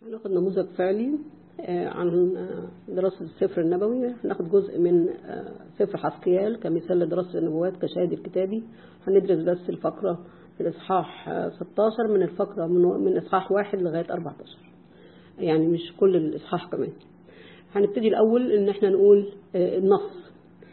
هناخد نموذج فعلي آه، عن آه، دراسة السفر النبوي هناخد جزء من آه، سفر حسقيال كمثال لدراسة النبوات كشاهد الكتابي هندرس بس الفقرة في الإصحاح آه، 16 من الفقرة من, من إصحاح واحد لغاية 14 يعني مش كل الإصحاح كمان هنبتدي الأول إن احنا نقول آه، النص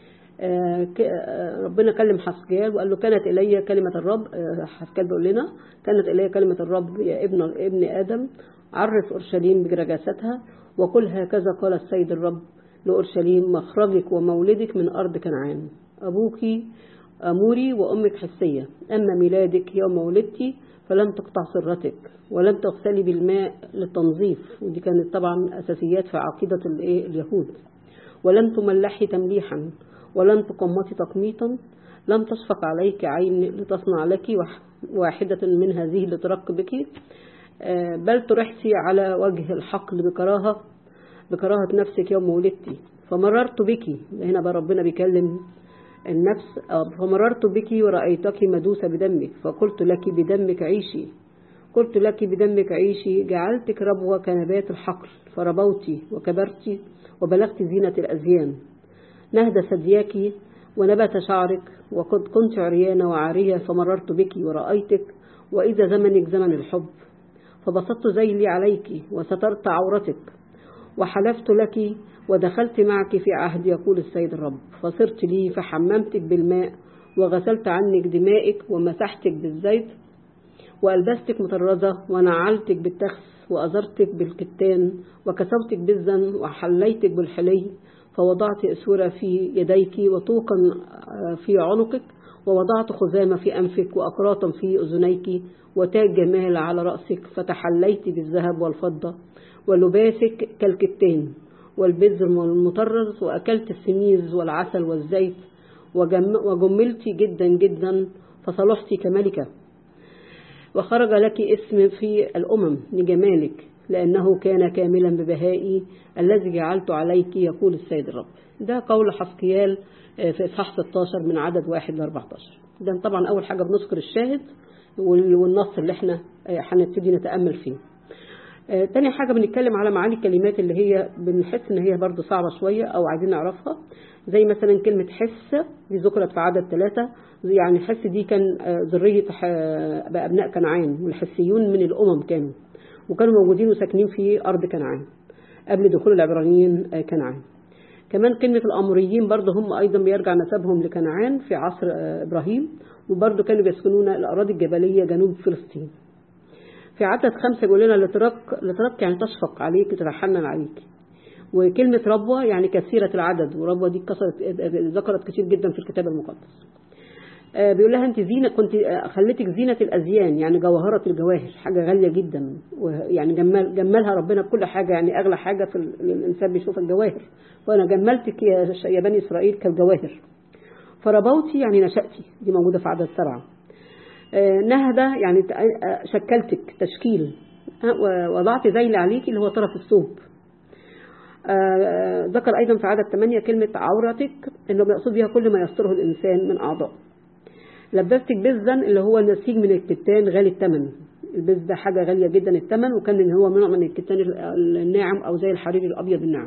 آه، ك- آه، ربنا كلم حسكيال وقال له كانت إلي كلمة الرب آه، حسكيال بيقول لنا كانت إلي كلمة الرب يا ابن ابن آدم عرف أورشليم برجاستها وقل هكذا قال السيد الرب لأورشليم مخرجك ومولدك من أرض كنعان أبوك أموري وأمك حسية أما ميلادك يوم ولدتي فلم تقطع سرتك ولم تغسلي بالماء للتنظيف ودي كانت طبعا أساسيات في عقيدة الإيه؟ اليهود ولم تملحي تمليحا ولم تقمطي تقميطا لم تشفق عليك عين لتصنع لك وح- واحدة من هذه لترق بك آه، بل ترحتي على وجه الحقل بكراهة بكراهة نفسك يوم ولدتي فمررت بك هنا بقى ربنا بيكلم النفس آه، فمررت بك ورأيتك مدوسة بدمك فقلت لك بدمك عيشي قلت لك بدمك عيشي جعلتك ربوة كنبات الحقل فربوت وكبرت وبلغت زينة الأزيان نهد ثدياك ونبت شعرك وقد كنت عريانة وعارية فمررت بك ورأيتك وإذا زمنك زمن الحب فبسطت ذيلي عليك وسترت عورتك وحلفت لك ودخلت معك في عهد يقول السيد الرب فصرت لي فحممتك بالماء وغسلت عنك دمائك ومسحتك بالزيت وألبستك مطرزة ونعلتك بالتخس وأزرتك بالكتان وكسوتك بالزن وحليتك بالحلي فوضعت أسورة في يديك وطوقا آه، في عنقك ووضعت خزامة في أنفك وأقراطا في أذنيك وتاج جمال على رأسك فتحليت بالذهب والفضة ولباسك كالكتان والبذر المطرز وأكلت السميز والعسل والزيت وجم وجملت جدا جدا فصلحت كملكة وخرج لك اسم في الأمم لجمالك لأنه كان كاملا ببهائي الذي جعلت عليك يقول السيد الرب ده قول حسقيال آه، في إصحاح 16 من عدد 1 ل 14 ده طبعا أول حاجة بنذكر الشاهد وال- والنص اللي احنا آه، هنبتدي نتأمل فيه آه، تاني حاجة بنتكلم على معاني الكلمات اللي هي بنحس ان هي برضو صعبة شوية او عايزين نعرفها زي مثلا كلمة حس دي ذكرت في عدد ثلاثة يعني حس دي كان آه، ذرية ح- بأبناء كنعان والحسيون من الأمم كانوا وكانوا موجودين وساكنين في أرض كنعان قبل دخول العبرانيين آه، كنعان كمان كلمة الأموريين برضه هم أيضا بيرجع نسبهم لكنعان في عصر آه، إبراهيم وبرضه كانوا بيسكنون الأراضي الجبلية جنوب فلسطين في عدد خمسة بيقول لنا لترك لترك يعني تشفق عليك تتحنن عليك وكلمة ربوة يعني كثيرة العدد وربوة دي كسرت ذكرت كتير جدا في الكتاب المقدس آه، بيقول لها انت زينة كنت آه، خليتك زينة الأزيان يعني جوهرة الجواهر حاجة غالية جدا ويعني جمال جملها ربنا بكل حاجة يعني أغلى حاجة في ال- الإنسان بيشوف الجواهر وأنا جملتك يا ش- يا بني إسرائيل كالجواهر فربوتي يعني نشأتي دي موجودة في عدد سبعة آه، نهدة يعني ت- آه، شكلتك تشكيل آه، ووضعت ذيل عليك اللي هو طرف الثوب آه، آه، ذكر أيضا في عدد 8 كلمة عورتك إنه بيقصد بها كل ما يستره الإنسان من أعضاء لبستك بزا اللي هو نسيج من الكتان غالي الثمن البز ده حاجة غالية جدا الثمن وكان إن هو نوع من الكتان الناعم أو زي الحرير الأبيض الناعم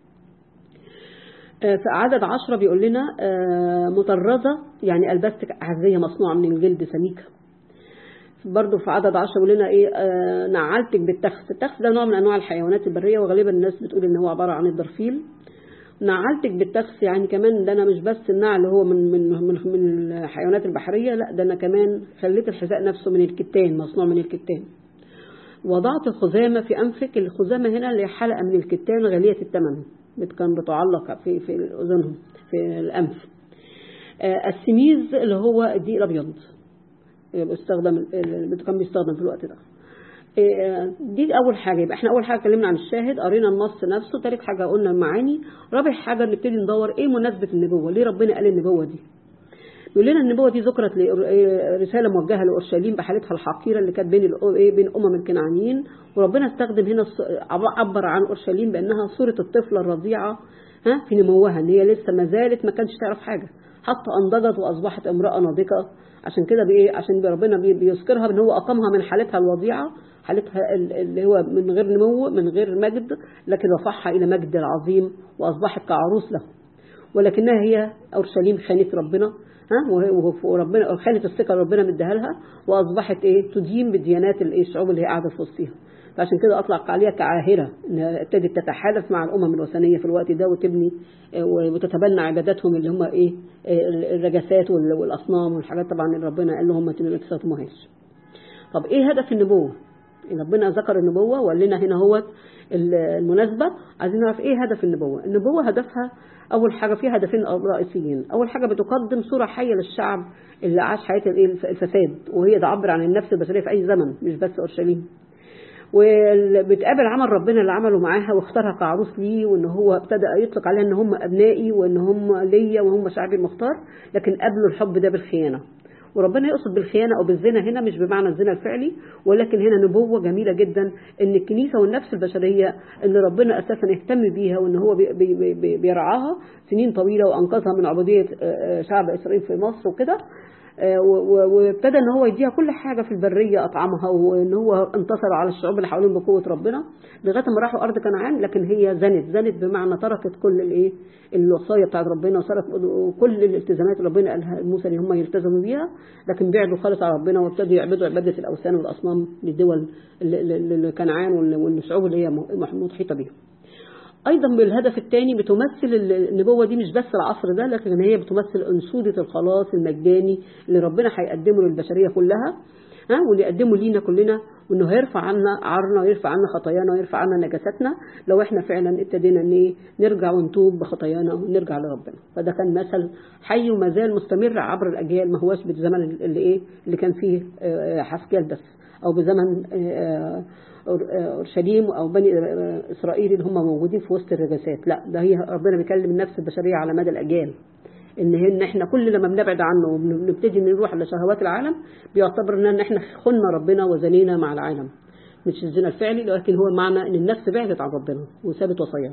آه، في عدد عشرة بيقول لنا آه، مطرزة يعني ألبستك أعزية مصنوعة من الجلد سميكة برضه في عدد عشرة بيقول لنا ايه آه نعلتك بالتخس التخس ده نوع من انواع الحيوانات البريه وغالبا الناس بتقول ان هو عباره عن الدرفيل نعلتك بالتخس يعني كمان ده انا مش بس النعل اللي هو من من من, من الحيوانات البحريه لا ده انا كمان خليت الحذاء نفسه من الكتان مصنوع من الكتان وضعت الخزامة في أنفك الخزامة هنا اللي هي حلقة من الكتان غالية الثمن بت- كان بتعلق في في أذنهم في الأنف آه، السميز اللي هو الدقيق الأبيض بيستخدم اللي كان بيستخدم في الوقت ده إيه، دي اول حاجه يبقى احنا اول حاجه اتكلمنا عن الشاهد قرينا النص نفسه ثالث حاجه قلنا المعاني رابع حاجه نبتدي ندور ايه مناسبه النبوه ليه ربنا قال النبوه دي يقول لنا النبوه دي ذكرت لرساله موجهه لاورشليم بحالتها الحقيره اللي كانت بين الأ- ايه بين امم الكنعانيين وربنا استخدم هنا الص- عبر عن اورشليم بانها صوره الطفله الرضيعه ها في نموها ان هي لسه ما زالت ما كانتش تعرف حاجه حتى انضجت واصبحت امراه ناضجه عشان كده بايه عشان ربنا بي- بيذكرها ان هو اقامها من حالتها الوضيعه حالتها اللي هو من غير نمو من غير مجد لكن رفعها إلى مجد العظيم وأصبحت كعروس له ولكنها هي أورشليم خانت ربنا ها وربنا خانت الثقة ربنا مديها لها وأصبحت إيه تدين بديانات الشعوب اللي هي قاعدة في وسطها فعشان كده أطلق عليها كعاهرة إنها ابتدت تتحالف مع الأمم الوثنية في الوقت ده وتبني وتتبنى عباداتهم اللي هم إيه الرجسات والأصنام والحاجات طبعا اللي ربنا قال لهم ما تساتموهاش طب إيه هدف النبوة؟ ربنا ذكر النبوة وقال لنا هنا هو المناسبة عايزين نعرف ايه هدف النبوة النبوة هدفها اول حاجة فيها هدفين رئيسيين اول حاجة بتقدم صورة حية للشعب اللي عاش حياة الفساد وهي تعبر عن النفس البشرية في اي زمن مش بس اورشليم وبتقابل عمل ربنا اللي عمله معاها واختارها كعروس ليه وان هو ابتدى يطلق عليها ان هم ابنائي وان هم ليا وهم شعبي المختار لكن قابلوا الحب ده بالخيانة وربنا يقصد بالخيانة أو بالزنا هنا مش بمعنى الزنا الفعلي ولكن هنا نبوة جميلة جدا إن الكنيسة والنفس البشرية إن ربنا أساسا يهتم بيها وإن هو بي بي بي بيرعاها سنين طويلة وأنقذها من عبودية شعب إسرائيل في مصر وكده وابتدى ان هو يديها كل حاجه في البريه اطعمها وان هو انتصر على الشعوب اللي حوالين بقوه ربنا لغايه ما راحوا ارض كنعان لكن هي زنت زنت بمعنى تركت كل الايه الوصايا بتاعت ربنا وصارت كل الالتزامات اللي ربنا قالها لموسى ان هم يلتزموا بيها لكن بعدوا خالص على ربنا وابتدوا يعبدوا عباده الاوثان والاصنام للدول كنعان والشعوب اللي هي محيطه بيها ايضا بالهدف الثاني بتمثل النبوه دي مش بس العصر ده لكن هي بتمثل انشوده الخلاص المجاني اللي ربنا هيقدمه للبشريه كلها ها واللي يقدمه لينا كلنا وانه هيرفع عنا عارنا ويرفع عنا خطايانا ويرفع عنا نجاساتنا لو احنا فعلا ابتدينا ان نرجع ونتوب بخطايانا ونرجع لربنا فده كان مثل حي وما زال مستمر عبر الاجيال ما هواش بالزمن اللي ايه اللي كان فيه حسكيال بس او بزمن اورشليم او بني اسرائيل اللي هم موجودين في وسط الرجاسات لا ده هي ربنا بيكلم النفس البشريه على مدى الاجيال ان ان احنا كل لما بنبعد عنه وبنبتدي نروح لشهوات العالم بيعتبر ان احنا خنا ربنا وزنينا مع العالم مش الزنا الفعلي لكن هو معنى ان النفس بعدت عن ربنا وسابت وصاياه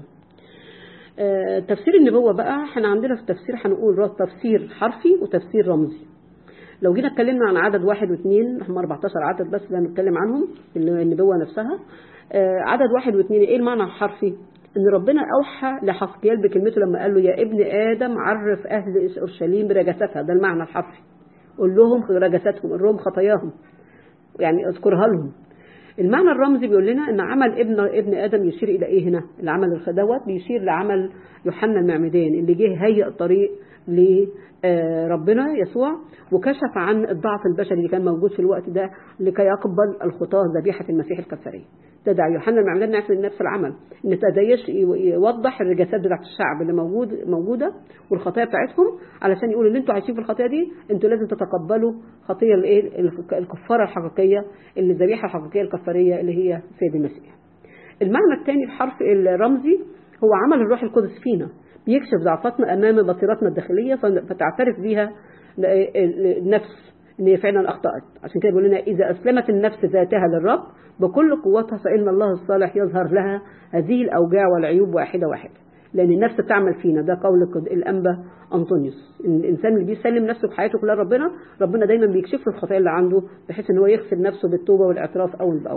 آه تفسير النبوه بقى احنا عندنا في التفسير هنقول تفسير حرفي وتفسير رمزي لو جينا اتكلمنا عن عدد واحد واثنين هم 14 عدد بس اللي هنتكلم عنهم النبوة نفسها آه عدد واحد واثنين ايه المعنى الحرفي ان ربنا اوحى لحسقيال بكلمته لما قال له يا ابن ادم عرف اهل اورشليم برجستها ده المعنى الحرفي قول لهم رجستهم قول لهم خطاياهم يعني اذكرها لهم المعنى الرمزي بيقول لنا ان عمل ابن ابن ادم يشير الى ايه هنا العمل الخدوات بيشير لعمل يوحنا المعمدان اللي جه هيئ الطريق لربنا يسوع وكشف عن الضعف البشري اللي كان موجود في الوقت ده لكي يقبل الخطاة ذبيحة المسيح الكفارية تدعى يوحنا المعمدان نفس نفس العمل ان تدايش يوضح الرجاسات بتاعت الشعب اللي موجود موجوده والخطايا بتاعتهم علشان يقولوا ان انتوا عايشين في الخطايا دي انتوا لازم تتقبلوا خطيه الايه الكفاره الحقيقيه اللي الذبيحه الحقيقيه الكفاريه اللي هي سيد المسيح. المعنى الثاني الحرف الرمزي هو عمل الروح القدس فينا بيكشف ضعفاتنا امام بصيرتنا الداخليه فتعترف بيها النفس ان هي فعلا اخطات عشان كده بيقول لنا اذا اسلمت النفس ذاتها للرب بكل قوتها فان الله الصالح يظهر لها هذه الاوجاع والعيوب واحده واحده لان النفس بتعمل فينا ده قول الانبا انطونيوس إن الانسان اللي بيسلم نفسه في حياته كلها ربنا ربنا دايما بيكشف له الخطايا اللي عنده بحيث ان هو يغسل نفسه بالتوبه والاعتراف اول باول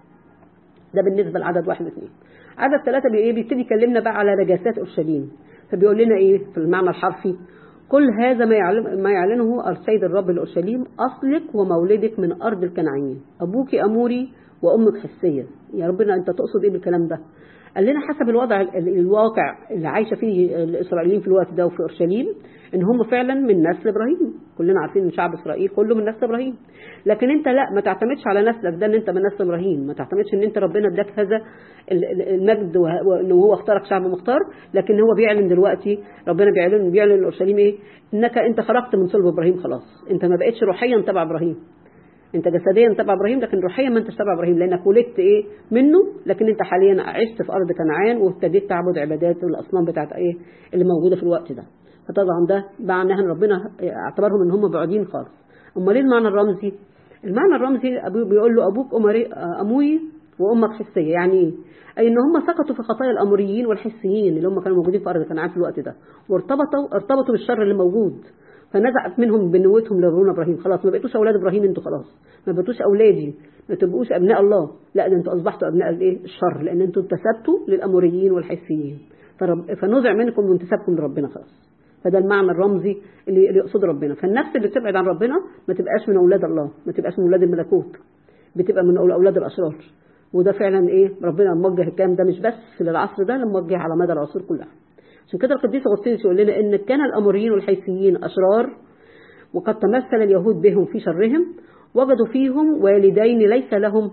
ده بالنسبه لعدد واحد واثنين عدد ثلاثة بيبتدي يكلمنا بقى على نجاسات اورشليم فبيقول لنا ايه في المعنى الحرفي كل هذا ما يعلم ما يعلنه السيد الرب لأورشليم أصلك ومولدك من أرض الكنعانيين أبوك أموري وأمك حسية يا ربنا أنت تقصد إيه بالكلام ده قال لنا حسب الوضع الواقع اللي عايشة فيه الإسرائيليين في الوقت ده وفي أورشليم إن هم فعلا من نسل إبراهيم كلنا عارفين إن شعب إسرائيل كله من نسل إبراهيم لكن أنت لا ما تعتمدش على نسلك ده إن أنت من نسل إبراهيم ما تعتمدش إن أنت ربنا اداك هذا المجد وإنه هو اختارك شعب مختار لكن هو بيعلن دلوقتي ربنا بيعلن بيعلن لأورشليم إيه إنك أنت خرجت من صلب إبراهيم خلاص أنت ما بقتش روحيا تبع إبراهيم انت جسديا تبع ابراهيم لكن روحيا ما انتش تبع ابراهيم لانك ولدت ايه منه لكن انت حاليا عشت في ارض كنعان وابتديت تعبد عبادات الاصنام بتاعت ايه اللي موجوده في الوقت ده فطبعا ده معناها ان ربنا اعتبرهم ان هم بعيدين خالص امال ايه المعنى الرمزي المعنى الرمزي أبو بيقول له ابوك أمري اموي وامك حسيه يعني ايه اي ان هم سقطوا في خطايا الاموريين والحسيين اللي هم كانوا موجودين في ارض كنعان في الوقت ده وارتبطوا ارتبطوا بالشر اللي موجود فنزعت منهم بنوتهم لابونا ابراهيم خلاص ما بقيتوش اولاد ابراهيم انتوا خلاص ما بقيتوش اولادي ما تبقوش ابناء الله لا ده انتوا اصبحتوا ابناء الايه الشر لان انتوا انتسبتوا للاموريين والحيثيين فرب فنزع منكم وانتسابكم لربنا خلاص فده المعنى الرمزي اللي اللي يقصد ربنا فالنفس اللي بتبعد عن ربنا ما تبقاش من اولاد الله ما تبقاش من اولاد الملكوت بتبقى من اولاد الاشرار وده فعلا ايه ربنا موجه الكلام ده مش بس للعصر ده موجه على مدى العصور كلها عشان كده القديس اغسطينوس يقول لنا ان كان الاموريين والحيثيين اشرار وقد تمثل اليهود بهم في شرهم وجدوا فيهم والدين ليس لهم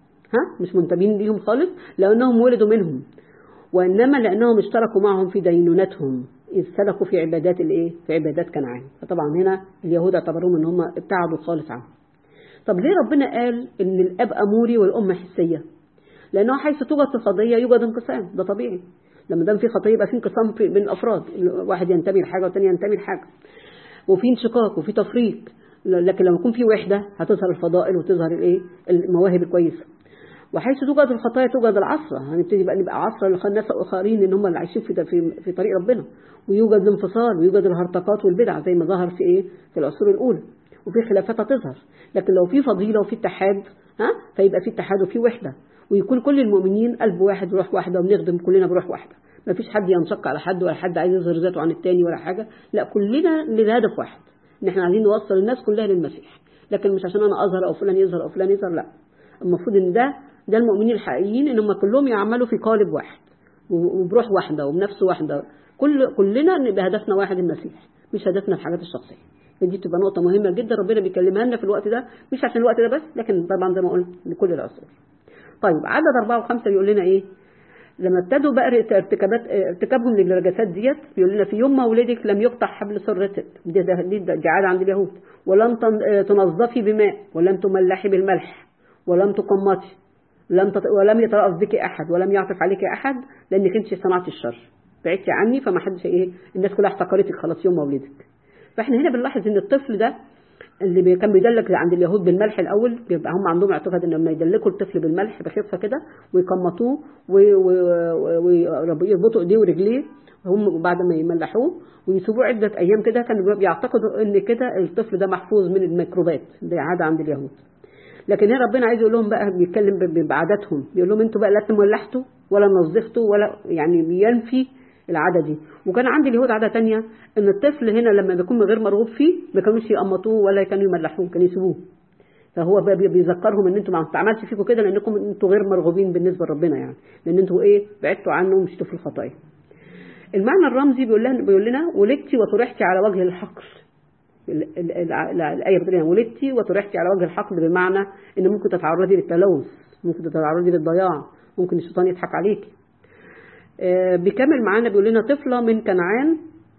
ها مش منتمين ليهم خالص لانهم ولدوا منهم وانما لانهم اشتركوا معهم في دينونتهم اذ سلكوا في عبادات الايه في عبادات كنعان فطبعا هنا اليهود اعتبروهم ان هم ابتعدوا خالص عنهم طب ليه ربنا قال ان الاب اموري والام حسيه لانه حيث توجد في القضيه يوجد انقسام ده طبيعي لما دام في خطيه يبقى في انقسام في- بين الافراد واحد ينتمي لحاجه والثاني ينتمي لحاجه وفي انشقاق وفي تفريق لكن لما يكون في وحده هتظهر الفضائل وتظهر الايه المواهب الكويسه وحيث توجد الخطايا توجد العصرة هنبتدي بقى نبقى عصرة للناس الآخرين إن هم اللي عايشين في في في طريق ربنا ويوجد الانفصال ويوجد الهرطقات والبدع زي ما ظهر في إيه في العصور الأولى وفي خلافات هتظهر لكن لو في فضيلة وفي اتحاد ها فيبقى في اتحاد وفي وحدة ويكون كل المؤمنين قلب واحد وروح واحدة وبنخدم كلنا بروح واحدة ما فيش حد ينشق على حد ولا حد عايز يظهر ذاته عن التاني ولا حاجة لا كلنا للهدف واحد ان احنا عايزين نوصل الناس كلها للمسيح لكن مش عشان انا اظهر او فلان يظهر او فلان يظهر لا المفروض ان ده ده المؤمنين الحقيقيين ان هم كلهم يعملوا في قالب واحد وبروح واحده وبنفس واحده كل كلنا نبقى هدفنا واحد المسيح مش هدفنا الحاجات الشخصيه دي بتبقى نقطه مهمه جدا ربنا بيكلمها لنا في الوقت ده مش عشان الوقت ده بس لكن طبعا زي ما قلت لكل العصور طيب عدد أربعة وخمسة يقول لنا إيه لما ابتدوا بقى ارتكابات ارتكابهم للنجاسات ديت بيقول لنا في يوم مولدك لم يقطع حبل سرتك دي ده دي, دي عاده عند اليهود ولم تن- تنظفي بماء ولم تملحي بالملح ولم تقمطي لم تط... ولم يترأس بك احد ولم يعطف عليك احد لانك انت صنعتي الشر بعدتي عني فما حدش ايه الناس كلها احتقرتك خلاص يوم مولدك فاحنا هنا بنلاحظ ان الطفل ده اللي بي- كان بيدلك عند اليهود بالملح الاول بيبقى هم عندهم اعتقاد ان لما يدلكوا الطفل بالملح بخفه كده ويقمطوه و- و- و- ويربطوا ايديه ورجليه هم بعد ما يملحوه ويسيبوه عده ايام كده كانوا بيعتقدوا ان كده الطفل ده محفوظ من الميكروبات دي عاده عند اليهود لكن هنا ربنا عايز يقول لهم بقى بيتكلم ب- بعاداتهم بيقول لهم انتوا بقى لا تملحتوا ولا نظفتوا ولا يعني بينفي العاده دي وكان عند اليهود عاده تانية ان الطفل هنا لما بيكون غير مرغوب فيه ما كانوش يقمطوه ولا كانوا يملحوه كانوا يسيبوه فهو بقى بي- بيذكرهم ان انتوا ما بتعملش فيكم كده لانكم انتوا غير مرغوبين بالنسبه لربنا يعني لان انتوا ايه بعدتوا عنه ومشيتوا في الخطايا المعنى الرمزي بيقول لنا بيقول لنا ولدتي وطرحتي على وجه الحقل ال- ال- ال- الآية بتقول لنا ولدتي وطرحتي على وجه الحقل بمعنى إن ممكن تتعرضي للتلوث ممكن تتعرضي للضياع ممكن الشيطان يضحك عليك آه، بيكمل معانا بيقول لنا طفلة من كنعان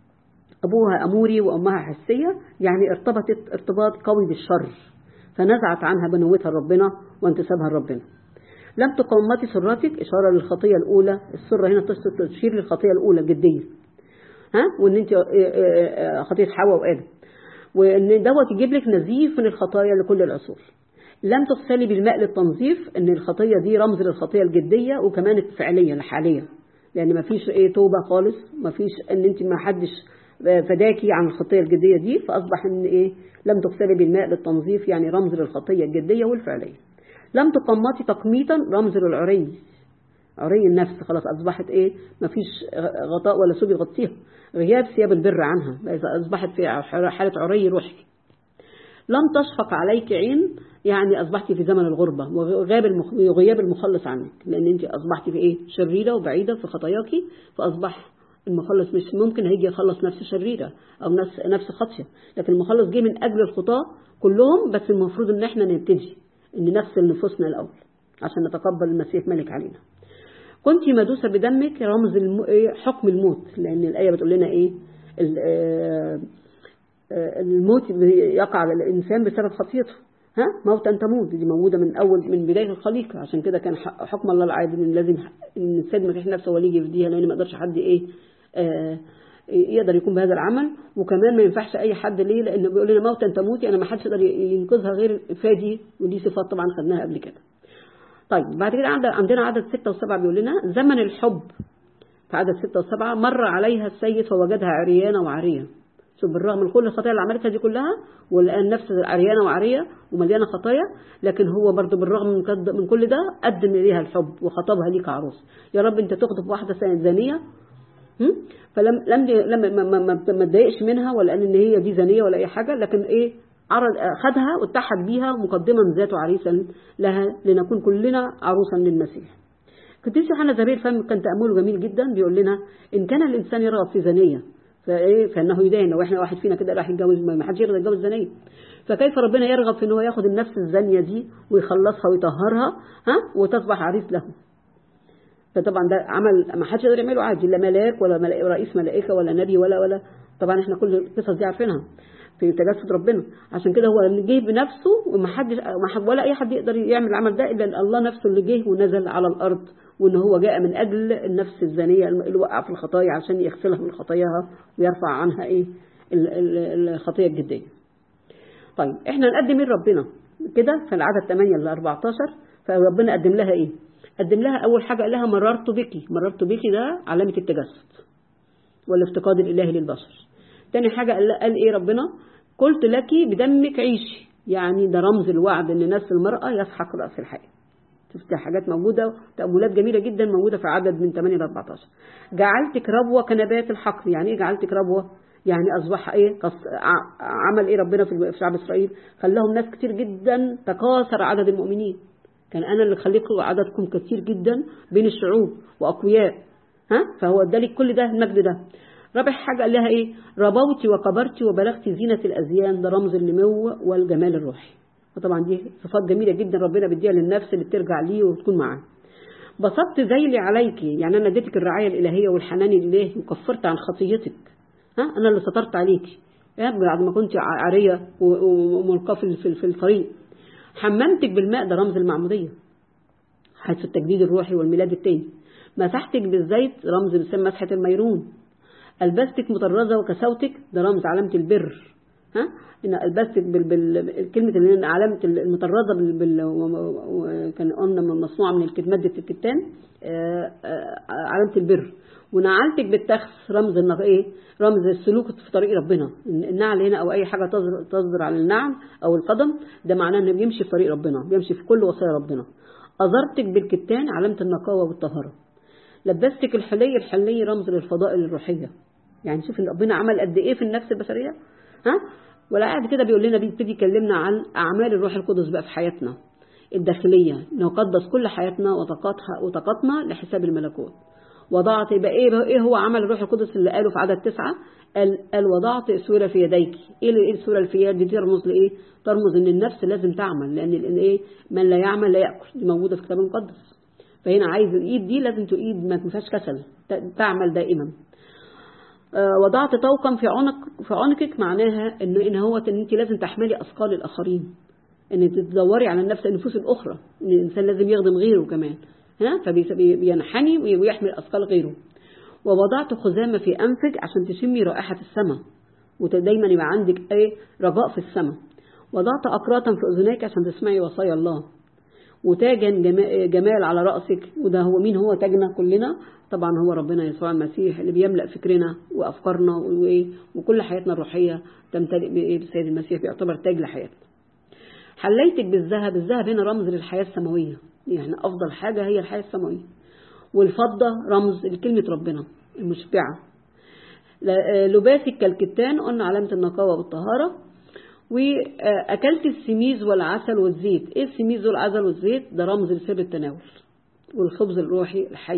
أبوها أموري وأمها حسية يعني ارتبطت ارتباط قوي بالشر فنزعت عنها بنوتها لربنا وانتسابها لربنا لم تقمتي سرتك إشارة للخطية الأولى السرة هنا تشير للخطية الأولى الجدية ها وان انت خطيه حواء وادم وان دوت يجيب لك نزيف من الخطايا لكل العصور لم تغسلي بالماء للتنظيف ان الخطيه دي رمز للخطيه الجديه وكمان الفعليه الحاليه لان ما فيش ايه توبه خالص ما فيش ان انت ما حدش فداكي عن الخطيه الجديه دي فاصبح ان ايه لم تغسلي بالماء للتنظيف يعني رمز للخطيه الجديه والفعليه لم تقمطي تقميطا رمز للعري عري النفس خلاص أصبحت إيه مفيش غطاء ولا ثوب يغطيها غياب ثياب البر عنها أصبحت في حالة عري روحي لم تشفق عليك عين يعني أصبحت في زمن الغربة وغياب المخ... وغياب المخلص عنك لأن أنت أصبحت في إيه شريرة وبعيدة في خطاياك فأصبح المخلص مش ممكن هيجي يخلص نفس شريرة أو نفس نفس خطية لكن المخلص جه من أجل الخطاة كلهم بس المفروض إن إحنا نبتدي إن نغسل نفوسنا الأول عشان نتقبل المسيح ملك علينا كنت مدوسة بدمك رمز الم... حكم الموت لأن الآية بتقول لنا إيه الموت يقع على الإنسان بسبب خطيته ها موتا تموت دي موجودة من أول من بداية الخليقة عشان كده كان حكم الله العادل إن لازم إن السيد المسيح نفسه هو اللي يجي يفديها لأن ما يقدرش حد إيه آه يقدر يكون بهذا العمل وكمان ما ينفعش أي حد ليه لأنه بيقول لنا موتا تموتي أنا ما حدش يقدر ينقذها غير فادي ودي صفات طبعا خدناها قبل كده طيب بعد كده عندنا عدد ستة وسبعة بيقول لنا زمن الحب في عدد ستة وسبعة مر عليها السيد فوجدها عريانة وعارية شوف بالرغم من كل الخطايا اللي عملتها دي كلها والآن نفس عريانة وعرية ومليانة خطايا لكن هو برضه بالرغم من كد- من كل ده قدم إليها الحب وخطبها ليك عروس يا رب أنت تخطب واحدة زانية هم؟ فلم لم لم ما ما ما ما اتضايقش منها ولا قال ان هي دي زانيه ولا اي حاجه لكن ايه عرض خدها واتحد بيها مقدما ذاته عريسا لها لنكون كلنا عروسا للمسيح قديس يوحنا زبير فهم كان تأمله جميل جدا بيقول لنا إن كان الإنسان يرغب في زانية فإيه فإنه يدين لو إحنا واحد فينا كده راح يتجوز ما حدش يرضى يتجوز زانية فكيف ربنا يرغب في إن هو ياخد النفس الزانية دي ويخلصها ويطهرها ها وتصبح عريس له فطبعا ده عمل ما حدش يقدر يعمله عادي لا ملاك ولا ملاك رئيس ملائكه ولا نبي ولا ولا طبعا احنا كل القصص دي عارفينها في تجسد ربنا عشان كده هو جه بنفسه وما حدش ما حد ولا اي حد يقدر يعمل العمل ده الا الله نفسه اللي جه ونزل على الارض وان هو جاء من اجل النفس الزانيه اللي وقع في الخطايا عشان يغسلها من خطاياها ويرفع عنها ايه ال- ال- الخطيه الجديه. طيب احنا نقدم ايه لربنا كده في العدد 8 ل 14 فربنا قدم لها ايه قدم لها اول حاجه قال لها مررت بك مررت بك ده علامه التجسد والافتقاد الالهي للبشر تاني حاجه قال, قال ايه ربنا قلت لك بدمك عيشي يعني ده رمز الوعد ان نفس المراه يسحق راس الحياه شفت حاجات موجودة تأملات جميلة جدا موجودة في عدد من 8 ل 14 جعلتك ربوة كنبات الحقل يعني ايه جعلتك ربوة يعني أصبح ايه قص- ع- عمل ايه ربنا في في شعب إسرائيل خلاهم ناس كتير جدا تكاثر عدد المؤمنين كان أنا اللي خليكم عددكم كتير جدا بين الشعوب وأقوياء ها فهو ادالك كل ده المجد ده رابع حاجة قال لها ايه ربوتي وكبرتي وبلغتي زينة الأزيان ده رمز النمو والجمال الروحي وطبعا دي صفات جميلة جدا ربنا بيديها للنفس اللي بترجع ليه وتكون معاه بسطت ذيلي عليك يعني أنا اديتك الرعاية الإلهية والحنان الإلهي وكفرت عن خطيتك ها أنا اللي سترت عليك ها بعد ما كنت عارية و- و- وملقاة في في- في الطريق حممتك بالماء ده رمز المعمودية حيث التجديد الروحي والميلاد التاني مسحتك بالزيت رمز بسم مسحة الميرون ألبستك مطرزة وكسوتك ده رمز علامة البر ها إن ألبستك بال... بال... كلمة اللي هي علامة المطرزة بال... بال... و- و- كان قلنا مصنوعة من الكت... مادة الكتان آه، آه، علامة البر ونعلتك بالتخس رمز النغ... ايه رمز السلوك في طريق ربنا النعل هنا او اي حاجه تصدر, تصدر على النعل او القدم ده معناه انه بيمشي في طريق ربنا بيمشي في كل وصايا ربنا أزرتك بالكتان علامة النقاوة والطهارة لبستك الحلي الحلي رمز للفضائل الروحية يعني شوف ان ربنا عمل قد ايه في النفس البشرية ها ولا قاعد كده بيقول لنا بيبتدي يكلمنا عن اعمال الروح القدس بقى في حياتنا الداخلية نقدس كل حياتنا وطاقتها وطاقتنا لحساب الملكوت وضعت يبقى ايه ايه هو عمل الروح القدس اللي قاله في عدد تسعة قال, قال وضعت اسوره في يديك ايه اللي- ايه الاسوره اللي في يدي دي ترمز لايه ترمز ان النفس لازم تعمل لان لان ايه من لا يعمل لا ياكل دي موجوده في الكتاب المقدس فهنا عايز الايد دي لازم تؤيد ما فيهاش كسل ت- تعمل دائما آه، وضعت طوقا في عنق في عنقك معناها ان ان هو ان انت لازم تحملي اثقال الاخرين ان تدوري على النفس النفوس الاخرى ان الانسان لازم يخدم غيره كمان ها فبينحني ويحمل اثقال غيره ووضعت خزامه في انفك عشان تشمي رائحه السماء ودايما يبقى عندك ايه رجاء في السماء وضعت اقراطا في اذنيك عشان تسمعي وصايا الله وتاجا جما- جمال على رأسك وده هو مين هو تاجنا كلنا طبعا هو ربنا يسوع المسيح اللي بيملأ فكرنا وأفكارنا وإيه وكل حياتنا الروحية تمتلئ بإيه بالسيد المسيح بيعتبر تاج لحياتنا حليتك بالذهب الذهب هنا رمز للحياة السماوية يعني أفضل حاجة هي الحياة السماوية والفضة رمز لكلمة ربنا المشبعة ل- لباسك كالكتان قلنا علامة النقاوة والطهارة وأكلت السميز والعسل والزيت إيه السميز والعسل والزيت ده رمز لسر التناول والخبز الروحي الحي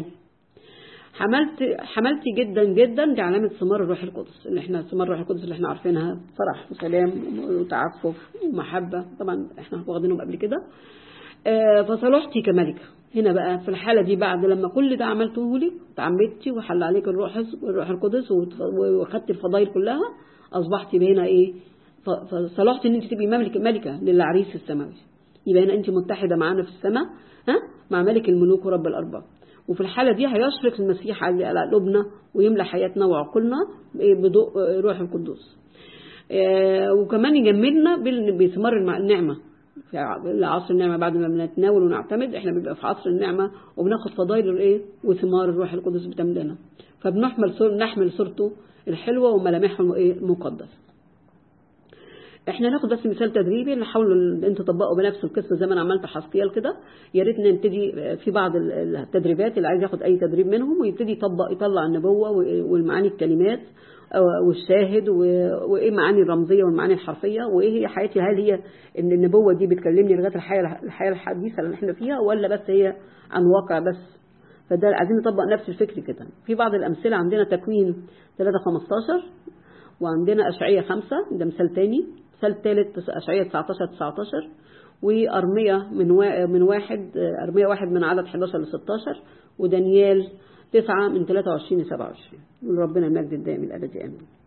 حملت حملتي جدا جدا دي علامة ثمار الروح القدس اللي احنا ثمار الروح القدس اللي احنا عارفينها فرح وسلام وتعفف ومحبة طبعا احنا واخدينهم قبل كده آه، فصلحتي كملكة هنا بقى في الحالة دي بعد لما كل ده عملته لك تعمدتي وحل عليك الروح الروح القدس وت- وخدت الفضائل كلها أصبحتي هنا إيه ف- فصلحتي إن أنت تبقي ملكة ملكة للعريس السماوي يبقى هنا أنت متحدة معانا في السماء ها مع ملك الملوك ورب الأرباب وفي الحالة دي هيشرق المسيح على على قلوبنا ويملى حياتنا وعقولنا بإيه؟ بضوء آه، روح القدوس آه، وكمان يجملنا بال- بثمار المع- النعمة في عصر النعمة بعد ما بنتناول ونعتمد احنا بنبقى في عصر النعمة وبناخد فضائل الايه وثمار الروح القدس بتملنا فبنحمل صور نحمل صورته الحلوة وملامحه الايه المقدسة احنا ناخد بس مثال تدريبي نحاول انت تطبقه بنفس القصه زي ما انا عملت حسقيال كده يا ريت نبتدي في بعض التدريبات اللي عايز ياخد اي تدريب منهم ويبتدي يطبق يطلع النبوه والمعاني الكلمات والشاهد وايه معاني الرمزيه والمعاني الحرفيه وايه هي حياتي هل هي ان النبوه دي بتكلمني لغايه الحياه الحياه الحديثه اللي احنا فيها ولا بس هي عن واقع بس فده عايزين نطبق نفس الفكر كده في بعض الامثله عندنا تكوين 3 15 وعندنا اشعياء 5 ده مثال تاني مثال ثالث أشعياء 19 19 وأرمية من من واحد أرمية واحد من عدد 11 ل 16 ودانيال تسعة من 23 ل 27 ربنا المجد الدائم الأبدي آمين